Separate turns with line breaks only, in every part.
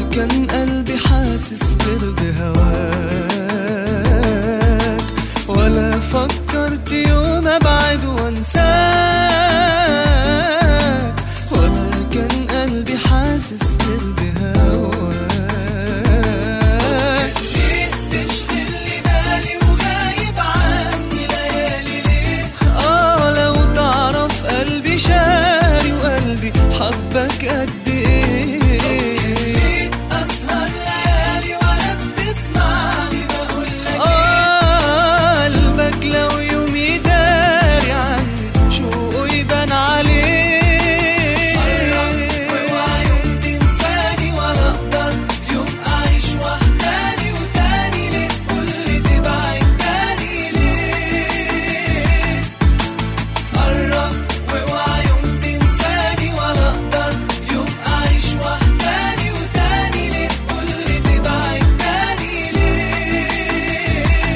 كان قلبي حاسس غير بهواك ولا فكرت يوم ابعد وانساك ولا كان قلبي حاسس غير بهواك ليه تشغلني بالي وغايب عني ليالي ليه اه لو تعرف قلبي شاري وقلبي حبك قد ايه اسهر ليالي ولا بتسمعني بقولك اه قلبك لو يوم يداري عني شوقه يبان عليه واوعى يوم تنساني ولا اقدر يوم اعيش وحداني وتاني ليه كل تبعد تاني ليه قرب واوعى يوم تنساني ولا اقدر يوم اعيش وحداني وتاني ليه كل تبعد تاني ليه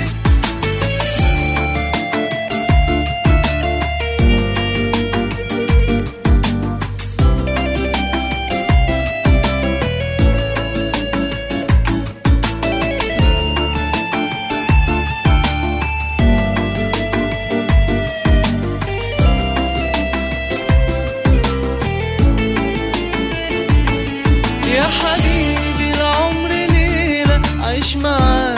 يا حبيبي العمر ليلة عيش معاك